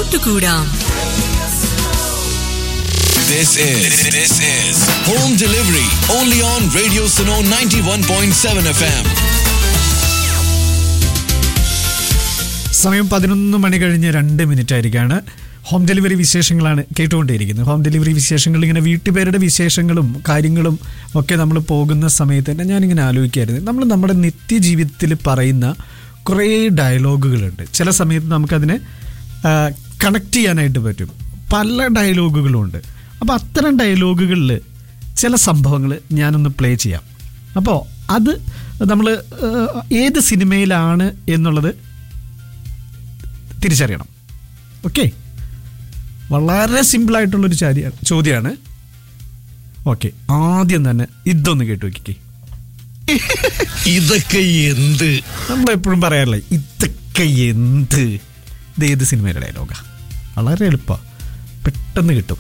കൂട്ടുകൂടാം This is this is home delivery only on Radio Suno 91.7 FM. സമയം പതിനൊന്ന് മണി കഴിഞ്ഞ് രണ്ട് മിനിറ്റ് ആയിരിക്കാണ് ഹോം ഡെലിവറി വിശേഷങ്ങളാണ് കേട്ടുകൊണ്ടേയിരിക്കുന്നത് ഹോം ഡെലിവറി വിശേഷങ്ങൾ ഇങ്ങനെ വീട്ടുപേരുടെ വിശേഷങ്ങളും കാര്യങ്ങളും ഒക്കെ നമ്മൾ പോകുന്ന സമയത്ത് തന്നെ ഞാനിങ്ങനെ ആലോചിക്കായിരുന്നു നമ്മൾ നമ്മുടെ നിത്യജീവിതത്തിൽ പറയുന്ന കുറേ ഡയലോഗുകളുണ്ട് ചില സമയത്ത് നമുക്കതിനെ കണക്ട് ചെയ്യാനായിട്ട് പറ്റും പല ഡയലോഗുകളും ഉണ്ട് അപ്പോൾ അത്തരം ഡയലോഗുകളിൽ ചില സംഭവങ്ങൾ ഞാനൊന്ന് പ്ലേ ചെയ്യാം അപ്പോൾ അത് നമ്മൾ ഏത് സിനിമയിലാണ് എന്നുള്ളത് തിരിച്ചറിയണം ഓക്കെ വളരെ സിമ്പിളായിട്ടുള്ളൊരു ചോദ്യ ചോദ്യമാണ് ഓക്കെ ആദ്യം തന്നെ ഇതൊന്ന് കേട്ടു നോക്കിക്കേ ഇതൊക്കെ എന്ത് നമ്മളെപ്പോഴും പറയാറില്ലേ ഇതൊക്കെ എന്ത് ഇത് ഏത് സിനിമയുടെ ഡയലോഗാ വളരെ എളുപ്പമാണ് പെട്ടെന്ന് കിട്ടും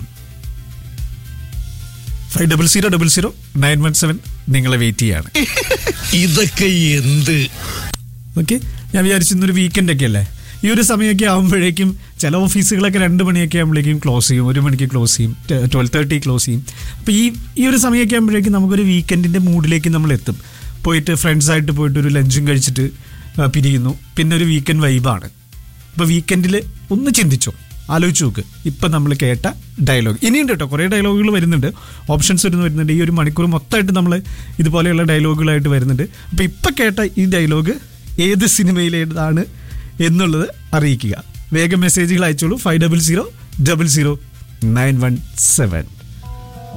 five double zero double zero nine one seven നിങ്ങളെ വെയിറ്റ് ചെയ്യാണ് ഇതൊക്കെ എന്ത് ഓക്കെ ഞാൻ വിചാരിച്ചു ഇന്നൊരു വീക്കെൻഡ് ഒക്കെ അല്ലേ ഈ ഒരു സമയമൊക്കെ ആകുമ്പോഴേക്കും ചില ഓഫീസുകളൊക്കെ രണ്ട് മണിയൊക്കെ ആകുമ്പോഴേക്കും ക്ലോസ് ചെയ്യും ഒരു മണിക്ക് ക്ലോസ് ചെയ്യും ട്വൽവ് തേർട്ടി ക്ലോസ് ചെയ്യും അപ്പോൾ ഈ ഈ ഒരു സമയമൊക്കെ ആകുമ്പോഴേക്കും നമുക്കൊരു വീക്കെൻഡിൻ്റെ മൂഡിലേക്ക് നമ്മൾ എത്തും പോയിട്ട് ഫ്രണ്ട്സായിട്ട് പോയിട്ട് ഒരു ലഞ്ചും കഴിച്ചിട്ട് ആ, പിരിയുന്നു പിന്നെ ഒരു വീക്കെൻഡ് വൈബാണ് അപ്പോൾ വീക്കെൻഡിൽ ഒന്ന് ചിന്തിച്ചോ ആലോചിച്ച് നോക്ക് ഇപ്പം നമ്മൾ കേട്ട ഡയലോഗ് ഇനിയുണ്ട് കേട്ടോ കുറേ ഡയലോഗുകൾ വരുന്നുണ്ട് ഓപ്ഷൻസ് വരുന്ന വരുന്നുണ്ട് ഈ ഒരു മണിക്കൂർ മൊത്തമായിട്ട് നമ്മൾ ഇതുപോലെയുള്ള ഡയലോഗുകളായിട്ട് വരുന്നുണ്ട് അപ്പോൾ ഇപ്പം കേട്ട ഈ ഡയലോഗ് ഏത് സിനിമയിലേതാണ് എന്നുള്ളത് അറിയിക്കുക വേഗം മെസ്സേജുകൾ അയച്ചോളൂ five double zero double zero nine one seven